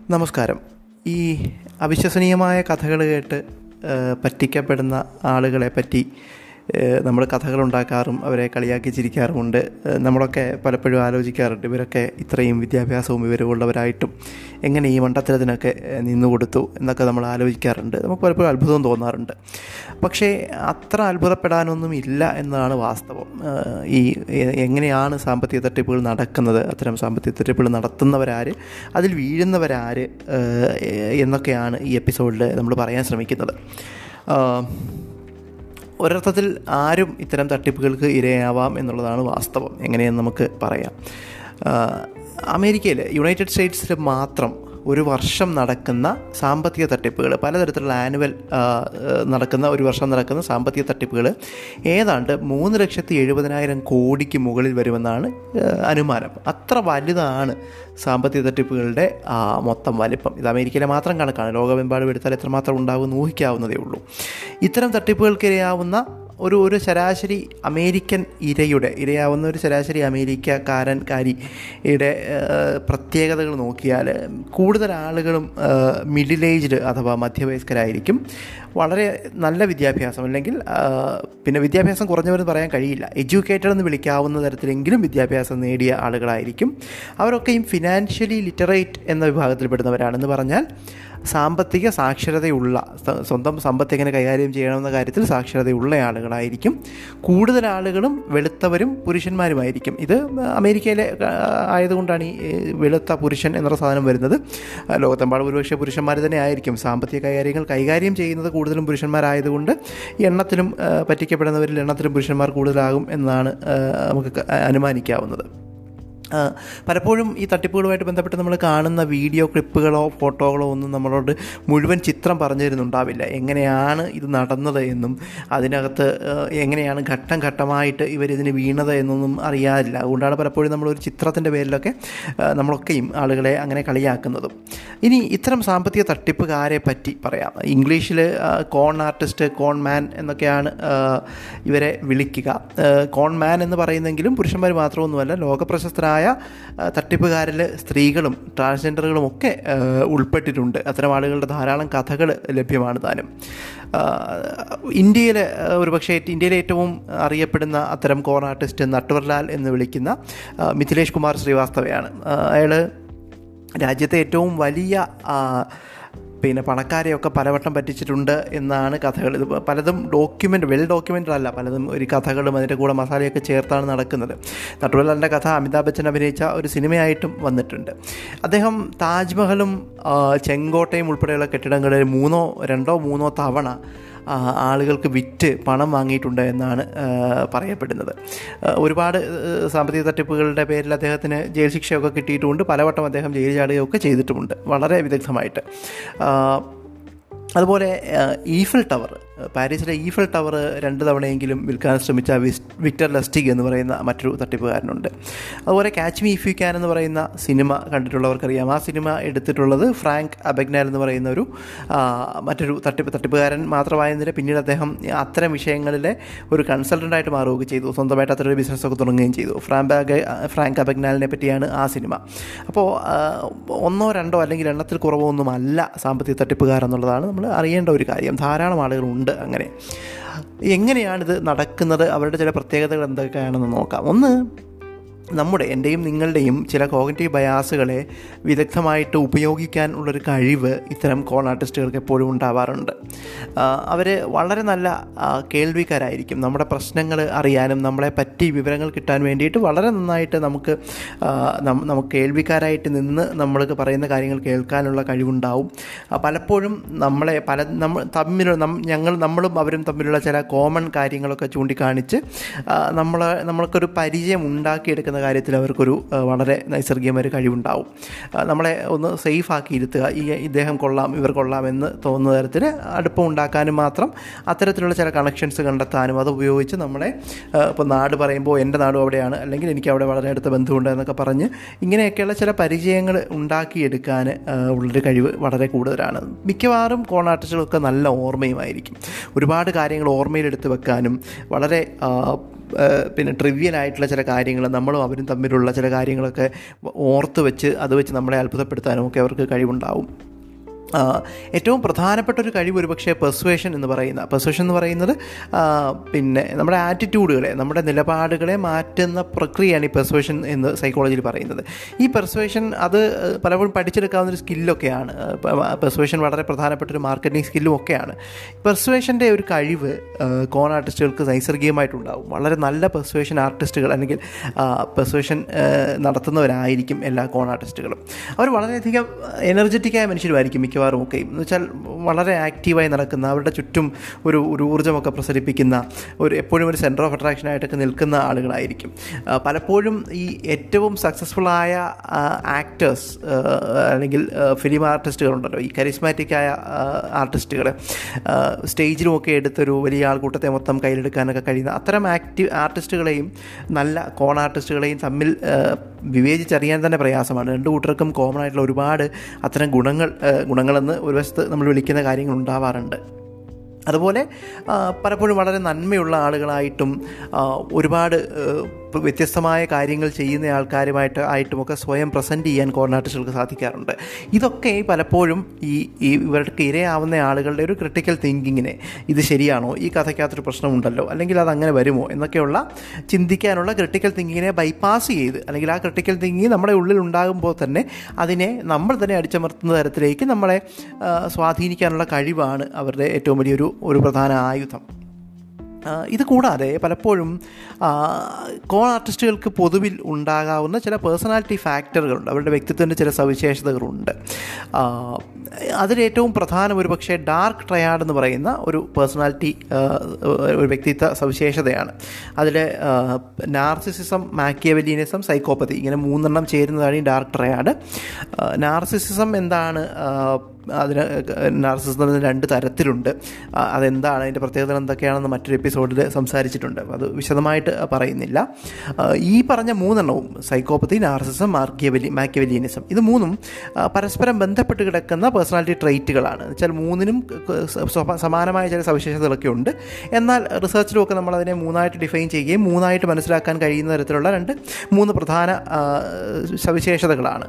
നമസ്കാരം ഈ അവിശ്വസനീയമായ കഥകൾ കേട്ട് ഏഹ്, പറ്റിക്കപ്പെടുന്ന ആളുകളെ പറ്റി ഏഹ്, നമ്മൾ കഥകൾ ഉണ്ടാക്കാറും അവരെ കളിയാക്കി ചിരിക്കാറുമുണ്ട് ഏഹ്, നമ്മളൊക്കെ പലപ്പോഴും ആലോചിക്കാറുണ്ട് ഇവരൊക്കെ ഇത്രയും വിദ്യാഭ്യാസവും വിവരമുള്ളവരായിട്ടും എങ്ങനെ ഈ മണ്ടത്തരത്തിനൊക്കെ ഏഹ്, നിന്നുകൊടുത്തു എന്നൊക്കെ നമ്മൾ ആലോചിക്കാറുണ്ട് നമുക്ക് പലപ്പോഴും അത്ഭുതം തോന്നാറുണ്ട് പക്ഷേ അത്ര അത്ഭുതപ്പെടാനൊന്നും ഇല്ല എന്നതാണ് വാസ്തവം ഏഹ്, ഈ എ- എങ്ങനെയാണ് സാമ്പത്തിക തട്ടിപ്പുകൾ നടക്കുന്നത് അത്തരം സാമ്പത്തിക തട്ടിപ്പുകൾ നടത്തുന്നവരാര് അതിൽ വീഴുന്നവരാര് ഏഹ്, എന്നൊക്കെയാണ് ഈ എപ്പിസോഡിൽ നമ്മൾ പറയാൻ ശ്രമിക്കുന്നത് ആഹ്, ഒരർത്ഥത്തിൽ ആരും ഇത്തരം തട്ടിപ്പുകൾക്ക് ഇരയാവാം എന്നുള്ളതാണ് വാസ്തവം എങ്ങനെയെന്ന് നമുക്ക് പറയാം ആഹ്, അമേരിക്കയിൽ യുണൈറ്റഡ് സ്റ്റേറ്റ്സിൽ മാത്രം ഒരു വർഷം നടക്കുന്ന സാമ്പത്തിക തട്ടിപ്പുകൾ പലതരത്തിലുള്ള ആനുവൽ നടക്കുന്ന ഒരു വർഷം നടക്കുന്ന സാമ്പത്തിക തട്ടിപ്പുകൾ ഏതാണ്ട് മൂന്ന് ലക്ഷത്തി എഴുപതിനായിരം കോടിക്ക് മുകളിൽ വരുമെന്നാണ് ആഹ്, അനുമാനം അത്ര വലുതാണ് സാമ്പത്തിക തട്ടിപ്പുകളുടെ ആ, മൊത്തം വലിപ്പം ഇത് അമേരിക്കയിലെ മാത്രം കണക്കാണ് ലോകമെമ്പാടും എടുത്താൽ എത്രമാത്രം ഉണ്ടാകുമെന്ന് ഊഹിക്കാവുന്നതേ ഉള്ളൂ ഇത്തരം തട്ടിപ്പുകൾക്കിരയാവുന്ന ഒരു ഒരു ശരാശരി അമേരിക്കൻ ഇരയുടെ ഇരയാവുന്ന ഒരു ശരാശരി അമേരിക്കക്കാരൻ കാരിയുടെ പ്രത്യേകതകൾ നോക്കിയാൽ കൂടുതൽ ആളുകളും മിഡിൽ ഏജ്ഡ് അഥവാ മധ്യവയസ്കരായിരിക്കും വളരെ നല്ല വിദ്യാഭ്യാസം അല്ലെങ്കിൽ ആ, പിന്നെ വിദ്യാഭ്യാസം കുറഞ്ഞവരെന്ന് പറയാൻ കഴിയില്ല എഡ്യൂക്കേറ്റഡ് എന്ന് വിളിക്കാവുന്ന തരത്തിലെങ്കിലും വിദ്യാഭ്യാസം നേടിയ ആളുകളായിരിക്കും അവരൊക്കെയും ഫിനാൻഷ്യലി ലിറ്ററേറ്റ് എന്ന വിഭാഗത്തിൽപ്പെടുന്നവരാണെന്ന് പറഞ്ഞാൽ സാമ്പത്തിക സാക്ഷരതയുള്ള സ്വ- സ്വന്തം സമ്പത്ത് എങ്ങനെ കൈകാര്യം ചെയ്യണമെന്ന കാര്യത്തിൽ സാക്ഷരതയുള്ള ആളുകളായിരിക്കും കൂടുതൽ ആളുകളും വെളുത്തവരും പുരുഷന്മാരുമായിരിക്കും ഇത് അമേരിക്കയിലെ ആ, ആയതുകൊണ്ടാണ് ഈ ഏ, വെളുത്ത പുരുഷൻ എന്നുള്ള സാധനം വരുന്നത് ആ, ലോകത്തെമ്പാടും ഒരുപക്ഷെ പുരുഷന്മാർ തന്നെ ആയിരിക്കും സാമ്പത്തിക കാര്യങ്ങൾ കൈകാര്യം ചെയ്യുന്നത് കൂടുതലും പുരുഷന്മാരായതുകൊണ്ട് ഈ എണ്ണത്തിലും ആ, പറ്റിക്കപ്പെടുന്നവരിൽ എണ്ണത്തിലും പുരുഷന്മാർ കൂടുതലാകും എന്നാണ് ആ, നമുക്ക് ക- അനുമാനിക്കാവുന്നത് ആ, പലപ്പോഴും ഈ തട്ടിപ്പുകളുമായിട്ട് ബന്ധപ്പെട്ട് നമ്മൾ കാണുന്ന വീഡിയോ ക്ലിപ്പുകളോ ഫോട്ടോകളോ ഒന്നും നമ്മളോട് മുഴുവൻ ചിത്രം പറഞ്ഞു തരുന്നുണ്ടാവില്ല എങ്ങനെയാണ് ഇത് നടന്നത് എന്നും അതിനകത്ത് ആ, എങ്ങനെയാണ് ഘട്ടം ഘട്ടമായിട്ട് ഇവരിതിന് വീണത് എന്നൊന്നും അറിയാറില്ല അതുകൊണ്ടാണ് പലപ്പോഴും നമ്മളൊരു ചിത്രത്തിൻ്റെ പേരിലൊക്കെ ആ, നമ്മളൊക്കെയും ആളുകളെ അങ്ങനെ കളിയാക്കുന്നതും ഇനി ഇത്തരം സാമ്പത്തിക തട്ടിപ്പുകാരെ പറ്റി പറയാം ഇംഗ്ലീഷിൽ കോൺ ആർട്ടിസ്റ്റ് കോൺ മാൻ എന്നൊക്കെയാണ് ആ, ഇവരെ വിളിക്കുക ആ, കോൺ മാൻ എന്ന് പറയുന്നെങ്കിലും പുരുഷന്മാർ മാത്രമൊന്നുമല്ല ലോകപ്രശസ്തരായ ആ, തട്ടിപ്പുകാരിൽ സ്ത്രീകളും ട്രാൻസ്ജെൻഡറുകളും ഒക്കെ ആ, ഉൾപ്പെട്ടിട്ടുണ്ട് അത്തരം ആളുകളുടെ ധാരാളം കഥകൾ ലഭ്യമാണ് താനും ആ, ഇന്ത്യയിൽ ഒരു പക്ഷേ ഇന്ത്യയിലെ ഏറ്റവും അറിയപ്പെടുന്ന അത്തരം കോൺ ആർട്ടിസ്റ്റ് നട്വർലാൽ എന്ന് വിളിക്കുന്ന ആ, മിഥിലേഷ് കുമാർ ശ്രീവാസ്തവയാണ് അയാൾ രാജ്യത്തെ ഏറ്റവും വലിയ ആ, പിന്നെ പണക്കാരെയൊക്കെ പലവട്ടം പറ്റിച്ചിട്ടുണ്ട് എന്നാണ് കഥകൾ ഇത് പലതും ഡോക്യുമെൻ്റ് വെൽ ഡോക്യുമെൻ്റ് അല്ല പലതും ഒരു കഥകളും അതിൻ്റെ കൂടെ മസാലയൊക്കെ ചേർത്താണ് നടക്കുന്നത് നട്ടുവലാലിൻ്റെ കഥ അമിതാഭ് ബച്ചൻ അഭിനയിച്ച ഒരു സിനിമയായിട്ടും വന്നിട്ടുണ്ട് അദ്ദേഹം താജ്മഹലും ആ, ചെങ്കോട്ടയും ഉൾപ്പെടെയുള്ള കെട്ടിടങ്ങളിൽ മൂന്നോ രണ്ടോ മൂന്നോ തവണ ആ, ആളുകൾക്ക് വിറ്റ് പണം വാങ്ങിയിട്ടുണ്ട് എന്നാണ് ആ, പറയപ്പെടുന്നത് ആ, ഒരുപാട് ആ, സാമ്പത്തിക തട്ടിപ്പുകളുടെ പേരിൽ അദ്ദേഹത്തിന് ജയിൽ ശിക്ഷയൊക്കെ കിട്ടിയിട്ടുമുണ്ട് പലവട്ടം അദ്ദേഹം ജയിൽ ചാടുകയൊക്കെ ചെയ്തിട്ടുമുണ്ട് വളരെ വിദഗ്ധമായിട്ട് ആ, അതുപോലെ ആ, ഈഫൽ ടവർ പാരീസിലെ ഈഫൽ ടവർ രണ്ട് തവണയെങ്കിലും വിൽക്കാൻ ശ്രമിച്ച വിസ് വിക്ടർ ലസ്റ്റിഗ് എന്ന് പറയുന്ന മറ്റൊരു തട്ടിപ്പുകാരനുണ്ട് അതുപോലെ catch me if you can എന്ന് പറയുന്ന സിനിമ കണ്ടിട്ടുള്ളവർക്കറിയാം ആ സിനിമ എടുത്തിട്ടുള്ളത് ഫ്രാങ്ക് അബഗ്നാൽ എന്ന് പറയുന്ന ഒരു ആ, മറ്റൊരു തട്ടിപ്പ് തട്ടിപ്പുകാരൻ മാത്രമായതിന് പിന്നീട് അദ്ദേഹം അത്തരം വിഷയങ്ങളിലെ ഒരു കൺസൾട്ടൻ്റായിട്ട് മാറുകയൊക്കെ ചെയ്തു സ്വന്തമായിട്ട് അത്തരം ഒരു ബിസിനസ്സൊക്കെ തുടങ്ങുകയും ചെയ്തു ഫ്രാങ്ക് ഫ്രാങ്ക് അബഗ്നാലിനെ പറ്റിയാണ് ആ സിനിമ അപ്പോൾ ആ, ഒന്നോ രണ്ടോ അല്ലെങ്കിൽ എണ്ണത്തിൽ കുറവോ ഒന്നും അല്ല സാമ്പത്തിക തട്ടിപ്പുകാരെന്നുള്ളതാണ് നമ്മൾ അറിയേണ്ട ഒരു കാര്യം ധാരാളം ആളുകളുണ്ട് അങ്ങനെ എങ്ങനെയാണിത് നടക്കുന്നത് അവരുടെ ചില പ്രത്യേകതകൾ എന്തൊക്കെയാണെന്ന് നോക്കാം ഒന്ന് നമ്മുടെ എൻ്റെയും നിങ്ങളുടെയും ചില കോഗ്നിറ്റീവ് ബയാസുകളെ വിദഗ്ധമായിട്ട് ഉപയോഗിക്കാൻ ഉള്ളൊരു കഴിവ് ഇത്തരം കോൺ ആർട്ടിസ്റ്റുകൾക്ക് എപ്പോഴും ഉണ്ടാവാറുണ്ട് അവർ വളരെ നല്ല ആ, കേൾവിക്കാരായിരിക്കും നമ്മുടെ പ്രശ്നങ്ങൾ അറിയാനും നമ്മളെ പറ്റി വിവരങ്ങൾ കിട്ടാൻ വേണ്ടിയിട്ട് വളരെ നന്നായിട്ട് നമുക്ക് ആ, നം- നമുക്ക് കേൾവിക്കാരായിട്ട് നിന്ന് നമ്മൾക്ക് പറയുന്ന കാര്യങ്ങൾ കേൾക്കാനുള്ള കഴിവുണ്ടാവും ആ, പലപ്പോഴും നമ്മളെ പല നമ്മൾ തമ്മിലുള്ള നം- ഞങ്ങൾ നമ്മളും അവരും തമ്മിലുള്ള ചില കോമൺ കാര്യങ്ങളൊക്കെ ചൂണ്ടിക്കാണിച്ച് ആ, നമ്മളെ നമ്മൾക്കൊരു പരിചയം ഉണ്ടാക്കിയെടുക്കുന്ന കാര്യത്തിൽ അവർക്കൊരു ആ, വളരെ നൈസർഗികമായ ഒരു കഴിവുണ്ടാവും ആ, നമ്മളെ ഒന്ന് സേഫ് ആക്കി ഇരുത്തുക ഈ ഇദ്ദേഹം കൊള്ളാം ഇവർ കൊള്ളാം എന്ന് തോന്നുന്ന തരത്തിൽ അടുപ്പം ഉണ്ടാക്കാനും മാത്രം അത്തരത്തിലുള്ള ചില കണക്ഷൻസ് കണ്ടെത്താനും അത് ഉപയോഗിച്ച് നമ്മളെ ഇപ്പോൾ നാട് പറയുമ്പോൾ എൻ്റെ നാടും അവിടെയാണ് അല്ലെങ്കിൽ എനിക്ക് അവിടെ വളരെ അടുത്ത ബന്ധമുണ്ട് എന്നൊക്കെ പറഞ്ഞ് ഇങ്ങനെയൊക്കെയുള്ള ചില പരിചയങ്ങൾ ഉണ്ടാക്കിയെടുക്കാൻ ആ, ഉള്ളൊരു കഴിവ് വളരെ കൂടുതലാണ് മിക്കവാറും കോൺ ആർട്ടിസ്റ്റുകളൊക്കെ നല്ല ഓർമ്മയുമായിരിക്കും ഒരുപാട് കാര്യങ്ങൾ ഓർമ്മയിലെടുത്ത് വെക്കാനും വളരെ ആ, പിന്നെ ട്രിവ്യൽ ആയിട്ടുള്ള ചില കാര്യങ്ങൾ നമ്മളും അവരും തമ്മിലുള്ള ചില കാര്യങ്ങളൊക്കെ ഓർത്ത് വെച്ച് അത് വെച്ച് നമ്മളെ അത്ഭുതപ്പെടുത്താനും ഒക്കെ അവർക്ക് കഴിവുണ്ടാവും ആ, ഏറ്റവും പ്രധാനപ്പെട്ട ഒരു കഴിവ് ഒരുപക്ഷെ പെർസുവേഷൻ എന്ന് പറയുന്ന പെർസുവേഷൻ എന്ന് പറയുന്നത് ആ, പിന്നെ നമ്മുടെ ആറ്റിറ്റ്യൂഡുകളെ നമ്മുടെ നിലപാടുകളെ മാറ്റുന്ന പ്രക്രിയയാണ് ഈ പെർസുവേഷൻ എന്ന് സൈക്കോളജിയിൽ പറയുന്നത് ഈ പെർസുവേഷൻ അത് പലപ്പോഴും പഠിച്ചെടുക്കാവുന്ന ഒരു സ്കില്ലൊക്കെയാണ് പെർസുവേഷൻ വളരെ പ്രധാനപ്പെട്ട ഒരു മാർക്കറ്റിംഗ് സ്കില്ലും ഒക്കെയാണ് പെർസുവേഷൻ്റെ ഒരു കഴിവ് കോൺ ആർട്ടിസ്റ്റുകൾക്ക് നൈസർഗികമായിട്ടുണ്ടാവും വളരെ നല്ല പെർസുവേഷൻ ആർട്ടിസ്റ്റുകൾ അല്ലെങ്കിൽ പെർസുവേഷൻ നടത്തുന്നവരായിരിക്കും എല്ലാ കോൺ ആർട്ടിസ്റ്റുകളും അവർ വളരെയധികം എനർജറ്റിക്കായ മനുഷ്യരുമായിരിക്കും മിക്കവാറും ഒക്കെ എന്ന് വെച്ചാൽ വളരെ ആക്റ്റീവായി നടക്കുന്ന അവരുടെ ചുറ്റും ഒരു ഒരു ഊർജ്ജമൊക്കെ പ്രസരിപ്പിക്കുന്ന ഒരു എപ്പോഴും ഒരു സെൻറ്റർ ഓഫ് അട്രാക്ഷൻ ആയിട്ടൊക്കെ നിൽക്കുന്ന ആളുകളായിരിക്കും ആ, പലപ്പോഴും ഈ ഏറ്റവും സക്സസ്ഫുള്ളായ ആക്ടേഴ്സ് അല്ലെങ്കിൽ ഫിലിം ആർട്ടിസ്റ്റുകളുണ്ടല്ലോ ഈ കരിസ്മാറ്റിക്കായ ആർട്ടിസ്റ്റുകൾ സ്റ്റേജിലുമൊക്കെ എടുത്തൊരു വലിയ ആൾക്കൂട്ടത്തെ മൊത്തം കയ്യിലെടുക്കാനൊക്കെ കഴിയുന്ന അത്തരം ആക്റ്റീവ് ആർട്ടിസ്റ്റുകളെയും നല്ല കോൺ ആർട്ടിസ്റ്റുകളെയും തമ്മിൽ ആ, വിവേചിച്ചറിയാൻ തന്നെ പ്രയാസമാണ് രണ്ട് കൂട്ടർക്കും കോമൺ ആയിട്ടുള്ള ഒരുപാട് അത്തരം ഗുണങ്ങൾ ആ, ഗുണങ്ങളെന്ന് ഒരു വശത്ത് നമ്മൾ വിളിക്കുന്ന കാര്യങ്ങൾ ഉണ്ടാവാറുണ്ട് അതുപോലെ ആ, പലപ്പോഴും വളരെ നന്മയുള്ള ആളുകളായിട്ടും ആ, ഒരുപാട് ആ, വ്യത്യസ്തമായ കാര്യങ്ങൾ ചെയ്യുന്ന ആൾക്കാരുമായിട്ട് ആയിട്ടുമൊക്കെ സ്വയം പ്രസൻറ്റ് ചെയ്യാൻ കോർണാർട്ടിസ്റ്റുകൾക്ക് സാധിക്കാറുണ്ട് ഇതൊക്കെ പലപ്പോഴും ഈ ഈ ഇവർക്ക് ഇരയാവുന്ന ആളുകളുടെ ഒരു ക്രിട്ടിക്കൽ തിങ്കിങ്ങിനെ ഇത് ശരിയാണോ ഈ കഥയ്ക്കകത്തൊരു പ്രശ്നമുണ്ടല്ലോ അല്ലെങ്കിൽ അത് അങ്ങനെ വരുമോ എന്നൊക്കെയുള്ള ചിന്തിക്കാനുള്ള ക്രിട്ടിക്കൽ തിങ്കിങ്ങിനെ ബൈപ്പാസ് ചെയ്ത് അല്ലെങ്കിൽ ആ ക്രിട്ടിക്കൽ തിങ്കിങ് നമ്മുടെ ഉള്ളിൽ ഉണ്ടാകുമ്പോൾ തന്നെ അതിനെ നമ്മൾ തന്നെ അടിച്ചമർത്തുന്ന തരത്തിലേക്ക് നമ്മളെ ആ, സ്വാധീനിക്കാനുള്ള കഴിവാണ് അവരുടെ ഏറ്റവും വലിയൊരു ഒരു പ്രധാന ആയുധം ആ, ഇത് കൂടാതെ പലപ്പോഴും കോൺ ആർട്ടിസ്റ്റുകൾക്ക് പൊതുവിൽ ഉണ്ടാകാവുന്ന ചില പേഴ്സണാലിറ്റി ഫാക്ടറുകളുണ്ട് അവരുടെ വ്യക്തിത്വത്തിൻ്റെ ചില സവിശേഷതകളുണ്ട് ആ, അതിലേറ്റവും പ്രധാനം ഒരു പക്ഷേ ഡാർക്ക് ട്രയാഡ് എന്ന് പറയുന്ന ഒരു പേഴ്സണാലിറ്റി ഒരു വ്യക്തിത്വ സവിശേഷതയാണ് അതിൽ നാർസിസിസം മാക്കിയവലീനിസം സൈക്കോപ്പതി ഇങ്ങനെ മൂന്നെണ്ണം ചേരുന്നതാണ് ഈ ഡാർക്ക് ട്രയാഡ് നാർസിസിസം എന്താണ് ആ, അതിന് നാർസിസത്തിന് രണ്ട് തരത്തിലുണ്ട് ആ, അതെന്താണ് അതിൻ്റെ പ്രത്യേകത എന്തൊക്കെയാണെന്ന് മറ്റൊരു എപ്പിസോഡിൽ സംസാരിച്ചിട്ടുണ്ട് അത് വിശദമായിട്ട് പറയുന്നില്ല ആ, ഈ പറഞ്ഞ മൂന്നെണ്ണവും സൈക്കോപ്പതി നാർസിസം മാർക്കിയവലി മാക്കിയവലിയനിസം ഇത് മൂന്നും ആ, പരസ്പരം ബന്ധപ്പെട്ട് കിടക്കുന്ന പേഴ്സണാലിറ്റി ട്രെയ്റ്റുകളാണ് എന്നുവെച്ചാൽ മൂന്നിനും ക- സ്വ- സമാനമായ ചില സവിശേഷതകളൊക്കെ ഉണ്ട് എന്നാൽ റിസർച്ചിലുമൊക്കെ നമ്മൾ അതിനെ മൂന്നായിട്ട് ഡിഫൈൻ ചെയ്യുകയും മൂന്നായിട്ട് മനസ്സിലാക്കാൻ കഴിയുന്ന തരത്തിലുള്ള രണ്ട് മൂന്ന് പ്രധാന ആ, സവിശേഷതകളാണ്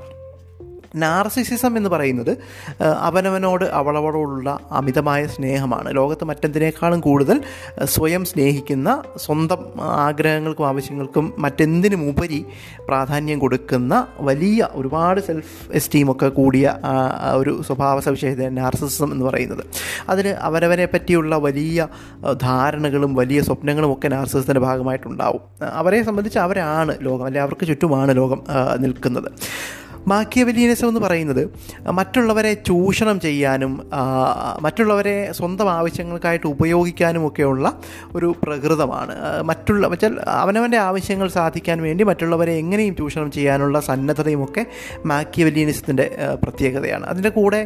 നാർസിസിസം എന്ന് പറയുന്നത് ആ, അവനവനോട് അവളവളോടുള്ള അമിതമായ സ്നേഹമാണ് ലോകത്ത് മറ്റെന്തിനേക്കാളും കൂടുതൽ ആ, സ്വയം സ്നേഹിക്കുന്ന സ്വന്തം ആഗ്രഹങ്ങൾക്കും ആവശ്യങ്ങൾക്കും മറ്റെന്തിനും ഉപരി പ്രാധാന്യം കൊടുക്കുന്ന വലിയ ഒരുപാട് സെൽഫ് എസ്റ്റീമൊക്കെ കൂടിയ ആ, ആ ഒരു സ്വഭാവ സവിശേഷത നാർസിസം എന്ന് പറയുന്നത് അതിന് അവനവനെ പറ്റിയുള്ള വലിയ ആ, ധാരണകളും വലിയ സ്വപ്നങ്ങളും ഒക്കെ നാർസിസത്തിൻ്റെ ഭാഗമായിട്ടുണ്ടാവും ആ, അവരെ സംബന്ധിച്ച് അവരാണ് ലോകം അല്ലെങ്കിൽ അവർക്ക് ചുറ്റുമാണ് ലോകം ആ, നിൽക്കുന്നത് മാക്കിയവലീനിസം എന്ന് പറയുന്നത് മറ്റുള്ളവരെ ചൂഷണം ചെയ്യാനും ആ, മറ്റുള്ളവരെ സ്വന്തം ആവശ്യങ്ങൾക്കായിട്ട് ഉപയോഗിക്കാനും ഒക്കെയുള്ള ഒരു പ്രകൃതമാണ് ആ, മറ്റുള്ള വെച്ചാൽ അവനവൻ്റെ ആവശ്യങ്ങൾ സാധിക്കാൻ വേണ്ടി മറ്റുള്ളവരെ എങ്ങനെയും ചൂഷണം ചെയ്യാനുള്ള സന്നദ്ധതയും ഒക്കെ മാക്കിയവലീനിസത്തിൻ്റെ പ്രത്യേകതയാണ് അതിൻ്റെ കൂടെ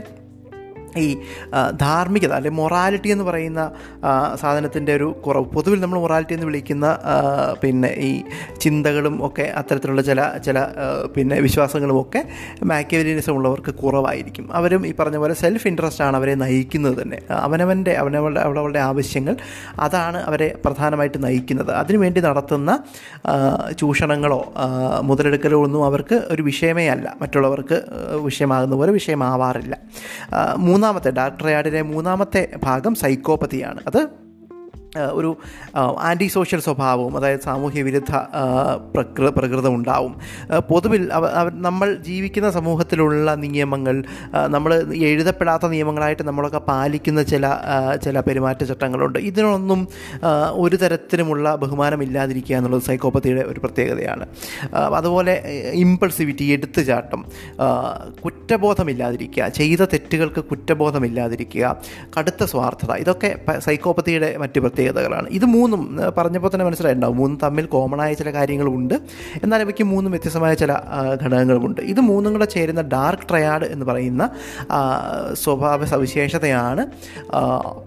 ഈ ആ, ധാർമ്മികത അല്ലെ മൊറാലിറ്റി എന്ന് പറയുന്ന സാധനത്തിൻ്റെ ഒരു കുറവ് പൊതുവിൽ നമ്മൾ മൊറാലിറ്റി എന്ന് വിളിക്കുന്ന ആ, പിന്നെ ഈ ചിന്തകളും ഒക്കെ അത്തരത്തിലുള്ള ചില ചില ആ, പിന്നെ വിശ്വാസങ്ങളും ഒക്കെ മാക്കിയവലിനിസം ഉള്ളവർക്ക് കുറവായിരിക്കും അവരും ഈ പറഞ്ഞ പോലെ സെൽഫ് ഇൻട്രസ്റ്റ് ആണ് അവരെ നയിക്കുന്നത് തന്നെ അവനവൻ്റെ അവനവളുടെ അവളവളുടെ ആവശ്യങ്ങൾ അതാണ് അവരെ പ്രധാനമായിട്ട് നയിക്കുന്നത് അതിനുവേണ്ടി നടത്തുന്ന ആ, ചൂഷണങ്ങളോ ആ, മുതലെടുക്കലോ ഒന്നും അവർക്ക് ഒരു വിഷയമേ അല്ല മറ്റുള്ളവർക്ക് ആ, വിഷയമാകുന്ന പോലെ വിഷയമാവാറില്ല ആ, മൂന്നാമത്തെ ഡാർക്ക് ട്രയാഡിലെ മൂന്നാമത്തെ ഭാഗം സൈക്കോപ്പതിയാണ് അത് ആ, ഒരു ആൻറ്റി സോഷ്യൽ സ്വഭാവവും അതായത് സാമൂഹ്യ വിരുദ്ധ ആ, പ്രകൃ പ്രകൃതം ഉണ്ടാവും ആ, പൊതുവിൽ അവ അവ നമ്മൾ ജീവിക്കുന്ന സമൂഹത്തിലുള്ള നിയമങ്ങൾ ആ, നമ്മൾ എഴുതപ്പെടാത്ത നിയമങ്ങളായിട്ട് നമ്മളൊക്കെ പാലിക്കുന്ന ചില ആ, ചില പെരുമാറ്റച്ചട്ടങ്ങളുണ്ട് ഇതിനൊന്നും ആ, ഒരു തരത്തിലുമുള്ള ബഹുമാനമില്ലാതിരിക്കുക എന്നുള്ളത് സൈക്കോപ്പതിയുടെ ഒരു പ്രത്യേകതയാണ് ആ, അതുപോലെ ഇമ്പൾസിവിറ്റി എടുത്തുചാട്ടം ആ, കുറ്റബോധമില്ലാതിരിക്കുക ചെയ്ത തെറ്റുകൾക്ക് കുറ്റബോധമില്ലാതിരിക്കുക കടുത്ത സ്വാർത്ഥത ഇതൊക്കെ പ- സൈക്കോപ്പതിയുടെ മറ്റ് പ്രത്യേകതകളാണ് ഇത് മൂന്നും ആ, പറഞ്ഞപ്പോൾ തന്നെ മനസ്സിലായിട്ടുണ്ടാവും മൂന്നും തമ്മിൽ കോമണായ ചില കാര്യങ്ങളുമുണ്ട് എന്നാൽ ഇവയ്ക്ക് മൂന്നും വ്യത്യസ്തമായ ചില ആ, ഘടകങ്ങളുമുണ്ട് ഇത് മൂന്നും കൂടെ ചേരുന്ന ഡാർക്ക് ട്രയാഡ് എന്ന് പറയുന്ന ആ, സ്വഭാവ സവിശേഷതയാണ് ആ,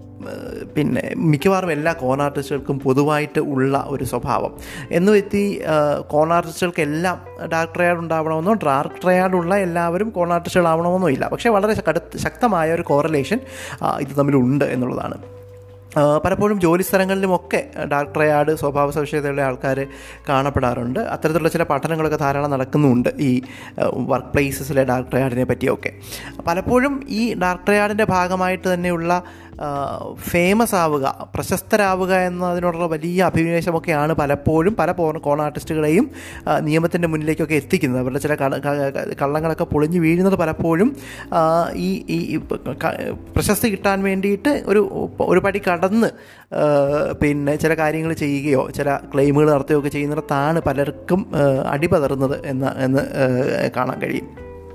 പിന്നെ മിക്കവാറും എല്ലാ കോൺ ആർട്ടിസ്റ്റുകൾക്കും പൊതുവായിട്ട് ഉള്ള ഒരു സ്വഭാവം എന്ന് വെത്തി കോൺ ആർട്ടിസ്റ്റുകൾക്കെല്ലാം ഡാർക്ക് ട്രയാഡ് ഉണ്ടാവണമെന്നോ ഡാർക്ക് ട്രയാഡ് ഉള്ള എല്ലാവരും കോൺ ആർട്ടിസ്റ്റുകളാവണമെന്നോ ഇല്ല പക്ഷേ വളരെ കടുത്ത ശക്തമായ ഒരു കോറലേഷൻ ഇത് തമ്മിലുണ്ട് എന്നുള്ളതാണ് ആ, പലപ്പോഴും ജോലി സ്ഥലങ്ങളിലുമൊക്കെ ഡാർക്ക് ട്രയാഡ് സ്വഭാവ സവിശേഷതയുള്ള ആൾക്കാർ കാണപ്പെടാറുണ്ട് അത്തരത്തിലുള്ള ചില പഠനങ്ങളൊക്കെ ധാരാളം നടക്കുന്നുമുണ്ട് ഈ വർക്ക് പ്ലേസസിലെ ഡാർക്ക് ട്രയാഡിനെ പറ്റിയൊക്കെ പലപ്പോഴും ഈ ഡാർക്ക് ട്രയാഡിൻ്റെ ഭാഗമായിട്ട് തന്നെയുള്ള ഫേമസ് ആവുക പ്രശസ്തരാവുക എന്നതിനോടുള്ള വലിയ അഭിനിവേശമൊക്കെയാണ് പലപ്പോഴും പല പോർ- കോൺ ആർട്ടിസ്റ്റുകളെയും നിയമത്തിൻ്റെ മുന്നിലേക്കൊക്കെ എത്തിക്കുന്നത് അവരുടെ ചില കള- ക- ക- കള്ളങ്ങളൊക്കെ പൊളിഞ്ഞു വീഴുന്നത് പലപ്പോഴും ആ, ഈ ഈ ഈ ക- പ്രശസ്തി കിട്ടാൻ വേണ്ടിയിട്ട് ഒരു ഒരു പടി കടന്ന് ആ, പിന്നെ ചില കാര്യങ്ങൾ ചെയ്യുകയോ ചില ക്ലെയിമുകൾ നടത്തുകയോ ഒക്കെ ചെയ്യുന്നിടത്താണ് പലർക്കും ആ, അടിപതറുന്നത് എന്ന് എന്ന് ആ, കാണാൻ കഴിയും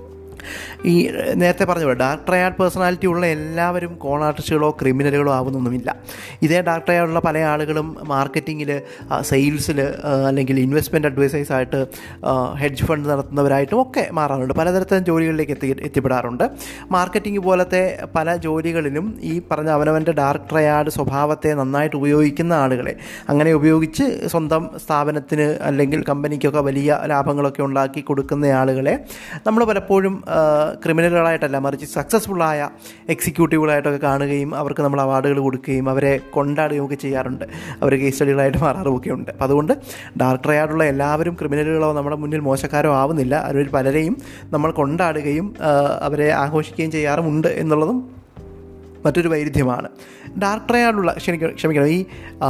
ഈ നേരത്തെ പറഞ്ഞ പോലെ ഡാർക്ക് ട്രയാഡ് പേഴ്സണാലിറ്റി ഉള്ള എല്ലാവരും കോൺ ആർട്ടിസ്റ്റുകളോ ക്രിമിനലുകളോ ആവുന്നൊന്നുമില്ല ഇതേ ഡാർക്ക് ട്രയാഡുള്ള പല ആളുകളും മാർക്കറ്റിങ്ങിൽ സെയിൽസിൽ അല്ലെങ്കിൽ ഇൻവെസ്റ്റ്മെൻറ്റ് അഡ്വൈസേഴ്സ് ആയിട്ട് ഹെഡ്ജ് ഫണ്ട് നടത്തുന്നവരായിട്ടും ഒക്കെ മാറാറുണ്ട് പലതരത്തിലും ജോലികളിലേക്ക് എത്തി എത്തിപ്പെടാറുണ്ട് മാർക്കറ്റിംഗ് പോലത്തെ പല ജോലികളിലും ഈ പറഞ്ഞ അവനവൻ്റെ ഡാർക്ക് ട്രയാഡ് സ്വഭാവത്തെ നന്നായിട്ട് ഉപയോഗിക്കുന്ന ആളുകളെ അങ്ങനെ ഉപയോഗിച്ച് സ്വന്തം സ്ഥാപനത്തിന് അല്ലെങ്കിൽ കമ്പനിക്കൊക്കെ വലിയ ലാഭങ്ങളൊക്കെ ഉണ്ടാക്കി കൊടുക്കുന്ന ആളുകളെ നമ്മൾ പലപ്പോഴും ക്രിമിനലുകളായിട്ടല്ല മറിച്ച് സക്സസ്ഫുള്ളായ എക്സിക്യൂട്ടീവുകളായിട്ടൊക്കെ കാണുകയും അവർക്ക് നമ്മൾ അവാർഡുകൾ കൊടുക്കുകയും അവരെ കൊണ്ടാടുകയും ഒക്കെ ചെയ്യാറുണ്ട് അവർ കേസ് സ്റ്റഡികളായിട്ട് മാറാറുമൊക്കെ ഉണ്ട് അപ്പോൾ അതുകൊണ്ട് ഡാർക്ക് ട്രയാഡുള്ള എല്ലാവരും ക്രിമിനലുകളോ നമ്മുടെ മുന്നിൽ മോശക്കാരോ ആവുന്നില്ല അവരിൽ പലരെയും നമ്മൾ കൊണ്ടാടുകയും ആ, അവരെ ആഘോഷിക്കുകയും ചെയ്യാറുമുണ്ട് എന്നുള്ളതും മറ്റൊരു വൈരുദ്ധ്യമാണ് ഡാർക്ക് ട്രയാഡുള്ള ക്ഷമിക്കണം ക്ഷമിക്കണം ഈ ആ,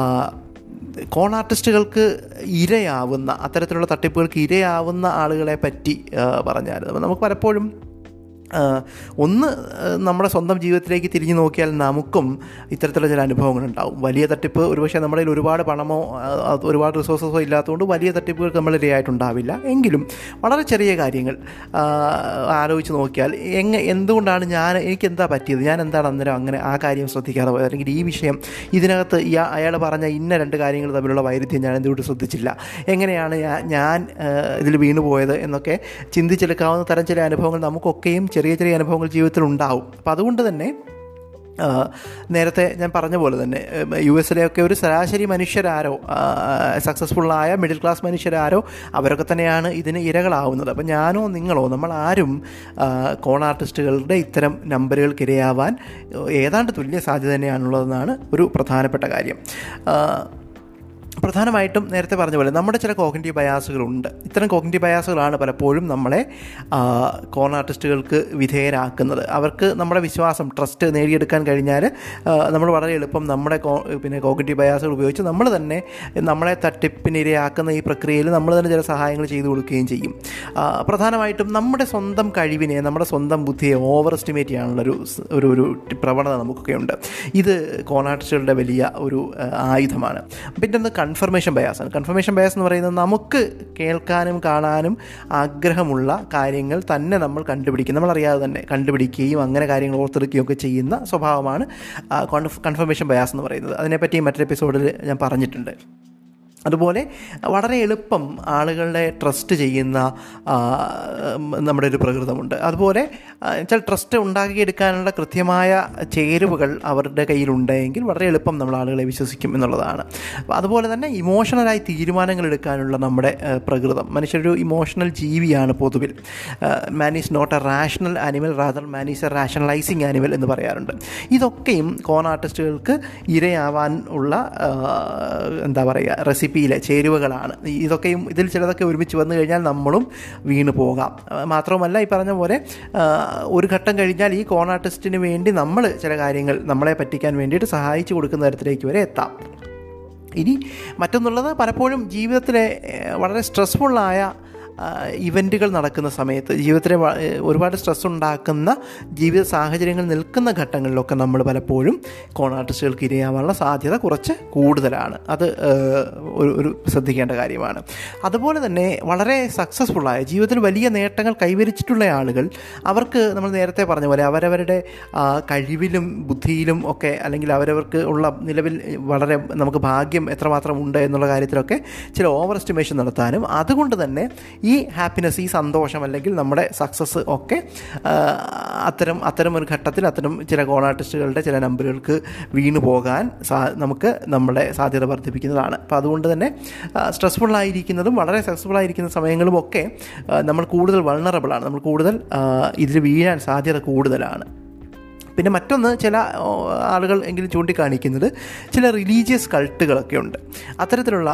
കോൺ ആർട്ടിസ്റ്റുകൾക്ക് ഇരയാവുന്ന അത്തരത്തിലുള്ള തട്ടിപ്പുകൾക്ക് ഇരയാവുന്ന ആളുകളെ പറ്റി ആ, പറഞ്ഞാൽ നമുക്ക് പലപ്പോഴും ആ, ഒന്ന് ആ, നമ്മുടെ സ്വന്തം ജീവിതത്തിലേക്ക് തിരിഞ്ഞു നോക്കിയാൽ നമുക്കും ഇത്തരത്തിലുള്ള ചില അനുഭവങ്ങളുണ്ടാവും വലിയ തട്ടിപ്പ് ഒരുപക്ഷെ നമ്മുടെ കയ്യിൽ ഒരുപാട് പണമോ ആ, അത് ഒരുപാട് റിസോഴ്സസോ ഇല്ലാത്തതുകൊണ്ട് വലിയ തട്ടിപ്പുകൾക്ക് നമ്മൾ ഇരയായിട്ടുണ്ടാവില്ല എങ്കിലും വളരെ ചെറിയ കാര്യങ്ങൾ ആ, ആലോചിച്ച് നോക്കിയാൽ എങ്ങനെ എന്തുകൊണ്ടാണ് ഞാൻ എനിക്ക് എന്താ പറ്റിയത് ഞാൻ എന്താണ് അന്നേരം അങ്ങനെ ആ കാര്യം ശ്രദ്ധിക്കാതെ പോയത് അല്ലെങ്കിൽ ഈ വിഷയം ഇതിനകത്ത് ഇയാ അയാൾ പറഞ്ഞ ഇന്ന രണ്ട് കാര്യങ്ങൾ തമ്മിലുള്ള വൈരുദ്ധ്യം ഞാൻ എന്തുകൊണ്ട് ശ്രദ്ധിച്ചില്ല എങ്ങനെയാണ് ഞാൻ ഞാൻ ഇതിൽ വീണുപോയത് എന്നൊക്കെ ചിന്തിച്ചെടുക്കാവുന്ന തരം ചില അനുഭവങ്ങൾ നമുക്കൊക്കെയും ചെറിയ ചെറിയ അനുഭവങ്ങൾ ജീവിതത്തിൽ ഉണ്ടാവും അപ്പം അതുകൊണ്ട് തന്നെ ആ, നേരത്തെ ഞാൻ പറഞ്ഞ പോലെ തന്നെ യു എസിലെയൊക്കെ ഒരു ശരാശരി മനുഷ്യരാരോ സക്സസ്ഫുള്ളായ മിഡിൽ ക്ലാസ് മനുഷ്യരാരോ അവരൊക്കെ തന്നെയാണ് ഇതിന് ഇരകളാവുന്നത് അപ്പം ഞാനോ നിങ്ങളോ നമ്മൾ ആരും ആ, കോൺ ആർട്ടിസ്റ്റുകളുടെ ഇത്തരം നമ്പറുകൾക്ക് ഇരയാവാൻ ഏതാണ്ട് തുല്യ സാധ്യത തന്നെയാണുള്ളതെന്നാണ് ഒരു പ്രധാനപ്പെട്ട കാര്യം ആ, പ്രധാനമായിട്ടും നേരത്തെ പറഞ്ഞ പോലെ നമ്മുടെ ചില കോഗ്നിറ്റീവ് ബയാസുകളുണ്ട് ഇത്തരം കോഗ്നിറ്റീവ് ബയാസുകളാണ് പലപ്പോഴും നമ്മളെ ആ, കോൺ ആർട്ടിസ്റ്റുകൾക്ക് വിധേയരാക്കുന്നത് അവർക്ക് നമ്മുടെ വിശ്വാസം ട്രസ്റ്റ് നേടിയെടുക്കാൻ കഴിഞ്ഞാൽ ആ, നമ്മൾ വളരെ എളുപ്പം നമ്മുടെ കോ പിന്നെ കോഗ്നിറ്റീവ് ബയാസുകൾ ഉപയോഗിച്ച് നമ്മൾ തന്നെ നമ്മളെ തട്ടിപ്പിനിരയാക്കുന്ന ഈ പ്രക്രിയയിൽ നമ്മൾ തന്നെ ചില സഹായങ്ങൾ ചെയ്തു കൊടുക്കുകയും ചെയ്യും ആ, പ്രധാനമായിട്ടും നമ്മുടെ സ്വന്തം കഴിവിനെ നമ്മുടെ സ്വന്തം ബുദ്ധിയെ ഓവർ എസ്റ്റിമേറ്റ് ചെയ്യാനുള്ളൊരു സ്- ഒരു ഒരു പ്രവണത നമുക്കൊക്കെ ഉണ്ട് ഇത് കോൺ ആർട്ടിസ്റ്റുകളുടെ വലിയ ഒരു ആ, ആയുധമാണ് പിന്നെ ഒന്ന് കൺഫർമേഷൻ ബയാസാണ് കൺഫർമേഷൻ ബയാസ് എന്ന് പറയുന്നത് നമുക്ക് കേൾക്കാനും കാണാനും ആഗ്രഹമുള്ള കാര്യങ്ങൾ തന്നെ നമ്മൾ കണ്ടുപിടിക്കും നമ്മളറിയാതെ തന്നെ കണ്ടുപിടിക്കുകയും അങ്ങനെ കാര്യങ്ങൾ ഓർത്തെടുക്കുകയും ഒക്കെ ചെയ്യുന്ന സ്വഭാവമാണ് കൺഫർമേഷൻ ബയാസ് എന്ന് പറയുന്നത് അതിനെപ്പറ്റി മറ്റൊരു എപ്പിസോഡിൽ ഞാൻ പറഞ്ഞിട്ടുണ്ട് അതുപോലെ വളരെ എളുപ്പം ആളുകളുടെ ട്രസ്റ്റ് ചെയ്യുന്ന ആ, നമ്മുടെ ഒരു പ്രകൃതമുണ്ട് അതുപോലെ ആ, വെച്ചാൽ ട്രസ്റ്റ് ഉണ്ടാക്കിയെടുക്കാനുള്ള കൃത്യമായ ചേരുവകൾ അവരുടെ കയ്യിലുണ്ടെങ്കിൽ വളരെ എളുപ്പം നമ്മൾ ആളുകളെ വിശ്വസിക്കും എന്നുള്ളതാണ് അപ്പോൾ അതുപോലെ തന്നെ ഇമോഷണലായി തീരുമാനങ്ങൾ എടുക്കാനുള്ള നമ്മുടെ ആ, പ്രകൃതം മനുഷ്യരൊരു ഇമോഷണൽ ജീവിയാണ് പൊതുവിൽ man is not a rational animal rather man is a rationalising animal എന്ന് പറയാറുണ്ട് ഇതൊക്കെയും കോൺ ആർട്ടിസ്റ്റുകൾക്ക് ഇരയാവാൻ ഉള്ള ആ, എന്താ പറയുക റെസിപ്പിയിലെ ചേരുവകളാണ് ഇതൊക്കെയും ഇതിൽ ചിലതൊക്കെ ഒരുമിച്ച് വന്നു കഴിഞ്ഞാൽ നമ്മളും വീണ് പോകാം ആ, മാത്രവുമല്ല ഈ പറഞ്ഞ പോലെ ആ, ഒരു ഘട്ടം കഴിഞ്ഞാൽ ഈ കോൺ ആർട്ടിസ്റ്റിന് വേണ്ടി നമ്മൾ ചില കാര്യങ്ങൾ നമ്മളെ പറ്റിക്കാൻ വേണ്ടിയിട്ട് സഹായിച്ചു കൊടുക്കുന്ന തരത്തിലേക്ക് വരെ എത്താം ഇനി മറ്റൊന്നുള്ളത് പലപ്പോഴും ജീവിതത്തിലെ ഏഹ്, വളരെ സ്ട്രെസ്ഫുള്ളായ ഇവൻറ്റുകൾ നടക്കുന്ന സമയത്ത് ജീവിതത്തിലെ വ- ഏഹ്, ഒരുപാട് സ്ട്രെസ് ഉണ്ടാക്കുന്ന ജീവിത സാഹചര്യങ്ങൾ നിൽക്കുന്ന ഘട്ടങ്ങളിലൊക്കെ നമ്മൾ പലപ്പോഴും കോൺ ആർട്ടിസ്റ്റുകൾക്ക് ഇരയാവാനുള്ള സാധ്യത കുറച്ച് കൂടുതലാണ് അത് ഏഹ്, ഒരു ഒരു ശ്രദ്ധിക്കേണ്ട കാര്യമാണ് അതുപോലെ തന്നെ വളരെ സക്സസ്ഫുള്ളായ ജീവിതത്തിൽ വലിയ നേട്ടങ്ങൾ കൈവരിച്ചിട്ടുള്ള ആളുകൾ അവർക്ക് നമ്മൾ നേരത്തെ പറഞ്ഞ പോലെ അവരവരുടെ ആ, കഴിവിലും ബുദ്ധിയിലും ഒക്കെ അല്ലെങ്കിൽ അവരവർക്ക് ഉള്ള നിലവിൽ വളരെ നമുക്ക് ഭാഗ്യം എത്രമാത്രം ഉണ്ട് എന്നുള്ള കാര്യത്തിലൊക്കെ ചില ഓവർ എസ്റ്റിമേഷൻ നടത്താനും അതുകൊണ്ട് തന്നെ ഈ ഹാപ്പിനെസ് ഈ സന്തോഷം അല്ലെങ്കിൽ നമ്മുടെ സക്സസ് ഒക്കെ ആ, അത്തരം അത്തരം ഒരു ഘട്ടത്തിൽ അത്തരം ചില കോൺ ആർട്ടിസ്റ്റുകളുടെ ചില നമ്പറുകൾക്ക് വീണു പോകാൻ സാ നമുക്ക് നമ്മുടെ സാധ്യത വർദ്ധിപ്പിക്കുന്നതാണ് അപ്പോൾ അതുകൊണ്ട് തന്നെ സ്ട്രെസ്ഫുൾ ആയിരിക്കുന്നതും വളരെ സക്സസ്ഫുൾ ആയിരിക്കുന്ന സമയങ്ങളും ഒക്കെ ആ, നമ്മൾ കൂടുതൽ വൾണറബിളാണ് നമ്മൾ കൂടുതൽ ഇതിൽ വീഴാൻ സാധ്യത കൂടുതലാണ് പിന്നെ മറ്റൊന്ന് ചില ഓ, ആളുകൾ എങ്കിലും ചൂണ്ടിക്കാണിക്കുന്നത് ചില റിലീജിയസ് കൾട്ടുകളൊക്കെ ഉണ്ട് അത്തരത്തിലുള്ള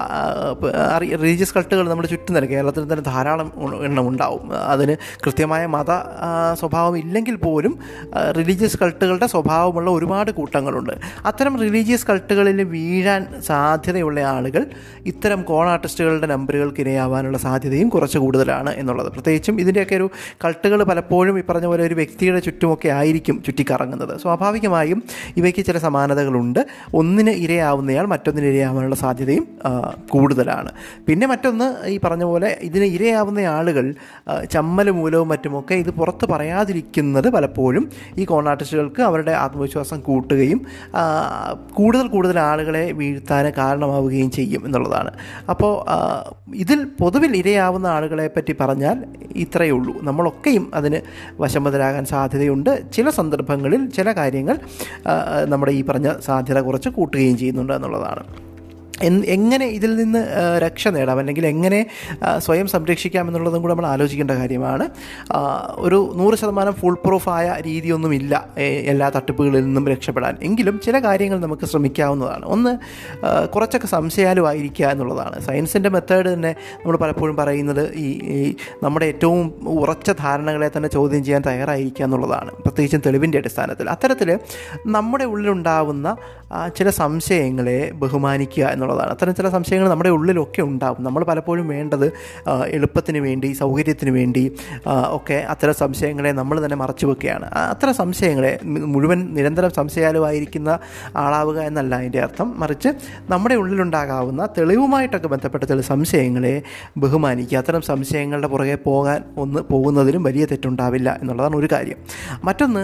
റിലീജിയസ് കൾട്ടുകൾ നമ്മുടെ ചുറ്റും തന്നെ കേരളത്തിൽ തന്നെ ധാരാളം ഉ- എണ്ണം ഉണ്ടാവും അതിന് കൃത്യമായ മത ആ, സ്വഭാവം ഇല്ലെങ്കിൽ പോലും റിലീജിയസ് കൾട്ടുകളുടെ സ്വഭാവമുള്ള ഒരുപാട് കൂട്ടങ്ങളുണ്ട് അത്തരം റിലീജിയസ് കൾട്ടുകളിൽ വീഴാൻ സാധ്യതയുള്ള ആളുകൾ ഇത്തരം കോൺ ആർട്ടിസ്റ്റുകളുടെ നമ്പറുകൾക്ക് ഇരയാവാനുള്ള സാധ്യതയും കുറച്ച് കൂടുതലാണ് എന്നുള്ളത് പ്രത്യേകിച്ചും ഇതിൻ്റെയൊക്കെ ഒരു കൾട്ടുകൾ പലപ്പോഴും ഈ പറഞ്ഞ പോലെ ഒരു വ്യക്തിയുടെ ചുറ്റുമൊക്കെ ആയിരിക്കും ചുറ്റിക്കറങ്ങുന്നത് സ്വാഭാവികമായും ഇവയ്ക്ക് ചില സമാനതകളുണ്ട് ഒന്നിന് ഇരയാവുന്നയാൾ മറ്റൊന്നിന് ഇരയാവാനുള്ള സാധ്യതയും ആ, കൂടുതലാണ് പിന്നെ മറ്റൊന്ന് ഈ പറഞ്ഞ പോലെ ഇതിന് ഇരയാവുന്ന ആളുകൾ ആ, ചമ്മൽ മൂലവും മറ്റുമൊക്കെ ഇത് പുറത്ത് പറയാതിരിക്കുന്നത് പലപ്പോഴും ഈ കോൺ ആർട്ടിസ്റ്റുകൾക്ക് അവരുടെ ആത്മവിശ്വാസം കൂട്ടുകയും ആ, കൂടുതൽ കൂടുതൽ ആളുകളെ വീഴ്ത്താൻ കാരണമാവുകയും ചെയ്യും എന്നുള്ളതാണ് അപ്പോൾ ആ, ഇതിൽ പൊതുവിൽ ഇരയാവുന്ന ആളുകളെ പറ്റി പറഞ്ഞാൽ ഇത്രയേ ഉള്ളൂ നമ്മളൊക്കെയും അതിന് വശംവദരാകാൻ സാധ്യതയുണ്ട് ചില സന്ദർഭങ്ങളിൽ ചില കാര്യങ്ങൾ ആ, നമ്മുടെ ഈ പറഞ്ഞ സാധ്യത കുറച്ച് കൂട്ടുകയും ചെയ്യുന്നുണ്ട് എന്നുള്ളതാണ് എൻ- എങ്ങനെ ഇതിൽ നിന്ന് ആ, രക്ഷ നേടാം അല്ലെങ്കിൽ എങ്ങനെ ആ, സ്വയം സംരക്ഷിക്കാം എന്നുള്ളതും കൂടെ നമ്മൾ ആലോചിക്കേണ്ട കാര്യമാണ് ആ, ഒരു നൂറ് ശതമാനം ഫുൾ പ്രൂഫായ രീതിയൊന്നുമില്ല ഏ, എല്ലാ തട്ടിപ്പുകളിൽ നിന്നും രക്ഷപ്പെടാൻ എങ്കിലും ചില കാര്യങ്ങൾ നമുക്ക് ശ്രമിക്കാവുന്നതാണ് ഒന്ന് ആ, കുറച്ചൊക്കെ സംശയാലുമായിരിക്കുക എന്നുള്ളതാണ് സയൻസിൻ്റെ മെത്തേഡ് തന്നെ നമ്മൾ പലപ്പോഴും പറയുന്നത് ഈ ഈ നമ്മുടെ ഏറ്റവും ഉറച്ച ധാരണകളെ തന്നെ ചോദ്യം ചെയ്യാൻ തയ്യാറായിരിക്കുക എന്നുള്ളതാണ് പ്രത്യേകിച്ചും തെളിവിൻ്റെ അടിസ്ഥാനത്തിൽ അത്തരത്തിൽ നമ്മുടെ ഉള്ളിലുണ്ടാവുന്ന ആ, ചില സംശയങ്ങളെ ബഹുമാനിക്കുക എന്നുള്ളതാണ് അത്തരം ചില സംശയങ്ങൾ നമ്മുടെ ഉള്ളിലൊക്കെ ഉണ്ടാവും നമ്മൾ പലപ്പോഴും വേണ്ടത് ആ, എളുപ്പത്തിന് വേണ്ടി സൗകര്യത്തിന് വേണ്ടി ആ, ഒക്കെ അത്തരം സംശയങ്ങളെ നമ്മൾ തന്നെ മറച്ചു വെക്കുകയാണ് ആ, അത്തരം സംശയങ്ങളെ മു- മുഴുവൻ നിരന്തരം സംശയാലുമായിരിക്കുന്ന ആളാവുക എന്നല്ല അതിൻ്റെ അർത്ഥം മറിച്ച് നമ്മുടെ ഉള്ളിലുണ്ടാകാവുന്ന തെളിവുമായിട്ടൊക്കെ ബന്ധപ്പെട്ട ചില സംശയങ്ങളെ ബഹുമാനിക്കുക അത്തരം സംശയങ്ങളുടെ പുറകെ പോകാൻ ഒന്ന് പോകുന്നതിലും വലിയ തെറ്റുണ്ടാവില്ല എന്നുള്ളതാണ് ഒരു കാര്യം മറ്റൊന്ന്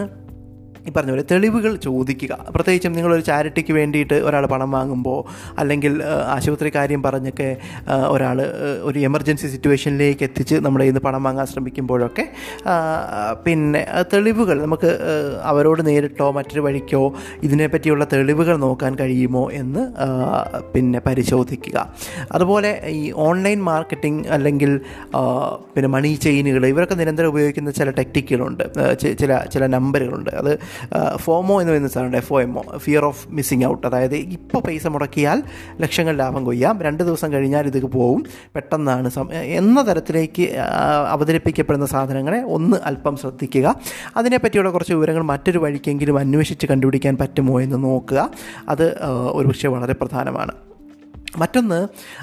ഈ പറഞ്ഞ പോലെ തെളിവുകൾ ചോദിക്കുക പ്രത്യേകിച്ചും നിങ്ങളൊരു ചാരിറ്റിക്ക് വേണ്ടിയിട്ട് ഒരാൾ പണം വാങ്ങുമ്പോൾ അല്ലെങ്കിൽ ആ, ആശുപത്രി കാര്യം പറഞ്ഞൊക്കെ ഒരാൾ ഒരു എമർജൻസി സിറ്റുവേഷനിലേക്ക് എത്തിച്ച് നമ്മുടെ കയ്യിൽ നിന്ന് പണം വാങ്ങാൻ ശ്രമിക്കുമ്പോഴൊക്കെ ആ, പിന്നെ ആ, തെളിവുകൾ നമുക്ക് ആ, അവരോട് നേരിട്ടോ മറ്റൊരു വഴിക്കോ ഇതിനെപ്പറ്റിയുള്ള തെളിവുകൾ നോക്കാൻ കഴിയുമോ എന്ന് ആ, പിന്നെ പരിശോധിക്കുക അതുപോലെ ഈ ഓൺലൈൻ മാർക്കറ്റിംഗ് അല്ലെങ്കിൽ ആ, പിന്നെ മണി ചെയിനുകൾ ഇവരൊക്കെ നിരന്തരം ഉപയോഗിക്കുന്ന ചില ടെക്നിക്കുകളുണ്ട് ആ, ചി- ചില ചില നമ്പറുകളുണ്ട് അത് ആ, ഫോമോ എന്ന് പറയുന്ന സാധനമുണ്ട് F O M O fear of missing out അതായത് ഇപ്പോൾ പൈസ മുടക്കിയാൽ ലക്ഷങ്ങൾ ലാഭം കൊയ്യാം രണ്ട് ദിവസം കഴിഞ്ഞാൽ ഇത് പോവും പെട്ടെന്നാണ് സം എന്ന തരത്തിലേക്ക് ആ, അവതരിപ്പിക്കപ്പെടുന്ന സാധനങ്ങളെ ഒന്ന് അല്പം ശ്രദ്ധിക്കുക അതിനെപ്പറ്റിയുള്ള കുറച്ച് വിവരങ്ങൾ മറ്റൊരു വഴിക്കെങ്കിലും അന്വേഷിച്ച് കണ്ടുപിടിക്കാൻ പറ്റുമോ എന്ന് നോക്കുക അത് ആ, ഒരുപക്ഷെ വളരെ പ്രധാനമാണ് മറ്റൊന്ന്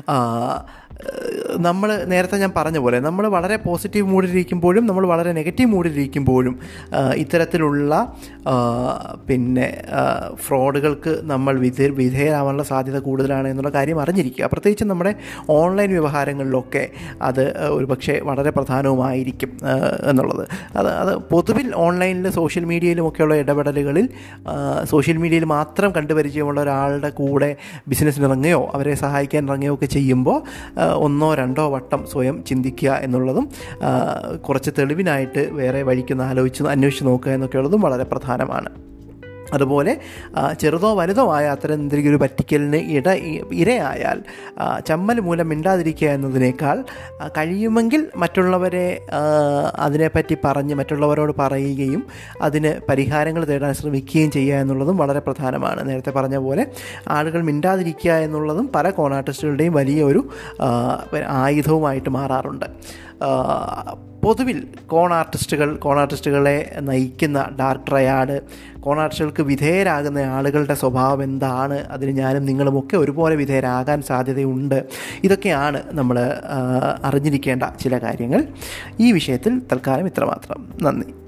നമ്മൾ നേരത്തെ ഞാൻ പറഞ്ഞ പോലെ നമ്മൾ വളരെ പോസിറ്റീവ് മൂഡിലിരിക്കുമ്പോഴും നമ്മൾ വളരെ നെഗറ്റീവ് മൂഡിലിരിക്കുമ്പോഴും ആ, ഇത്തരത്തിലുള്ള ആ, പിന്നെ ആ, ഫ്രോഡുകൾക്ക് നമ്മൾ വിധേ വിധേയരാവാനുള്ള സാധ്യത കൂടുതലാണ് എന്നുള്ള കാര്യം അറിഞ്ഞിരിക്കുക പ്രത്യേകിച്ച് നമ്മുടെ ഓൺലൈൻ വ്യവഹാരങ്ങളിലൊക്കെ അത് ഒരു പക്ഷേ വളരെ പ്രധാനവുമായിരിക്കും ആ, എന്നുള്ളത് അത് അത് പൊതുവിൽ ഓൺലൈനിൽ സോഷ്യൽ മീഡിയയിലുമൊക്കെയുള്ള ഇടപെടലുകളിൽ ആ, സോഷ്യൽ മീഡിയയിൽ മാത്രം കണ്ടുപരിചയമുള്ള ഒരാളുടെ കൂടെ ബിസിനസ്സിന് ഇറങ്ങുകയോ അവരെ സഹായിക്കാൻ ഇറങ്ങുകയോ ഒക്കെ ചെയ്യുമ്പോൾ ആ, ഒന്നോ രണ്ടോ വട്ടം സ്വയം ചിന്തിക്കുക എന്നുള്ളതും ആ, കുറച്ച് തെളിവിനായിട്ട് വേറെ വഴിക്കൊന്ന് ആലോചിച്ച് അന്വേഷിച്ച് നോക്കുക എന്നൊക്കെയുള്ളതും വളരെ പ്രധാനമാണ് അതുപോലെ ആ, ചെറുതോ വലുതോ ആയ അത്തരം എന്തെങ്കിലും ഒരു പറ്റിക്കലിന് ഇട ഇരയായാൽ ആ, ചമ്മൽ മൂലം മിണ്ടാതിരിക്കുക എന്നതിനേക്കാൾ ആ, കഴിയുമെങ്കിൽ മറ്റുള്ളവരെ ആ, അതിനെപ്പറ്റി പറഞ്ഞ് മറ്റുള്ളവരോട് പറയുകയും അതിന് പരിഹാരങ്ങൾ തേടാൻ ശ്രമിക്കുകയും ചെയ്യുക എന്നുള്ളതും വളരെ പ്രധാനമാണ് നേരത്തെ പറഞ്ഞ പോലെ ആളുകൾ മിണ്ടാതിരിക്കുക എന്നുള്ളതും പല കോണാർട്ടിസ്റ്റുകളുടെയും വലിയ ഒരു ആ, ആയുധവുമായിട്ട് മാറാറുണ്ട് ആ, പൊതുവിൽ കോൺ ആർട്ടിസ്റ്റുകൾ കോൺ ആർട്ടിസ്റ്റുകളെ നയിക്കുന്ന ഡാർക്ക് ട്രയാഡ് കോൺ ആർട്ടിസ്റ്റുകൾക്ക് വിധേയരാകുന്ന ആളുകളുടെ സ്വഭാവം എന്താണ് അതിന് ഞാനും നിങ്ങളുമൊക്കെ ഒരുപോലെ വിധേയരാകാൻ സാധ്യതയുണ്ട് ഇതൊക്കെയാണ് നമ്മൾ അറിഞ്ഞിരിക്കേണ്ട ചില കാര്യങ്ങൾ ഈ വിഷയത്തിൽ തൽക്കാലം ഇത്രമാത്രം നന്ദി